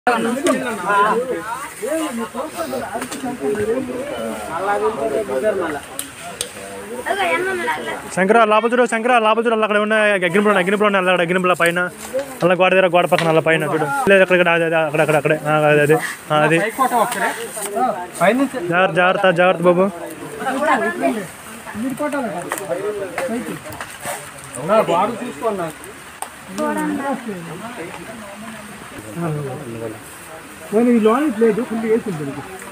శంకర లోపల చూడు శంకర లోపల చూడు అక్కడ ఉన్న అగ్నిపురం అగ్నిపురం అక్కడ అగ్నిపుల పైన అలా గోడ దగ్గర గోడ పక్కన అలా పైన చూడు లేదు అక్కడ ఇక్కడ, అదే, అదే, అక్కడ అక్కడ అక్కడే ఆ, అదే అదే ఆ, అది జాగ్రత్త జాగ్రత్త జాగ్రత్త బాబు పోనీ ఈ లోన్ లేదు ఫుల్ వేసి ఉంటుంది